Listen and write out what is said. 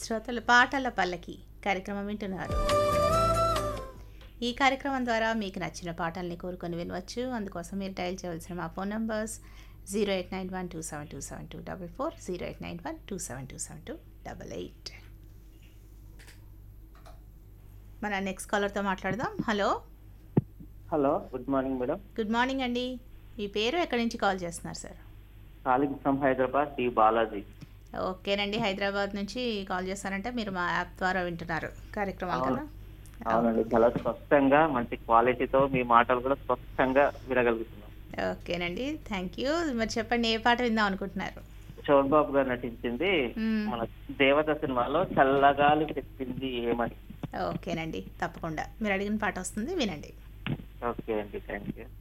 శ్రోతలు పాటల పల్లకి కార్యక్రమం వింటున్నారు ఈ కార్యక్రమం ద్వారా మీకు నచ్చిన పాటల్ని కోరుకొని వినవచ్చు అందుకోసం మీరు డయల్ చేయవలసిన మా phone numbers zero eight nine one two seven two seven two double four zero eight nine one two seven two seven two double eight మన నెక్స్ట్ కాలర్తో మాట్లాడదాం hello hello good morning madam good morning అండి మీ పేరు ఎక్కడి నుంచి call చేస్తున్నారు sir calling from Hyderabad D Balaji ఓకేనండి హైదరాబాద్ నుంచి కాల్ చేస్తారంటే మీరు మా యాప్ ద్వారా వింటున్నారు కార్యక్రమాలు కదా అవునండి చాలా స్పష్టంగా మంచి క్వాలిటీతో మీ మాటలు కూడా స్పష్టంగా వినగలుగుతున్నాం ఓకేనండి థ్యాంక్ యూ మరి చెప్పండి ఏ పాట విందాం అనుకుంటున్నారు చోన్ బాబు గారు నటించింది మ్మ్. మన దేవత సినిమాలో చల్లగాలి చెప్పింది ఏమని ఓకేనండి తప్పకుండా మీరు అడిగిన పాట వస్తుంది వినండి ఓకే అండి థ్యాంక్ యూ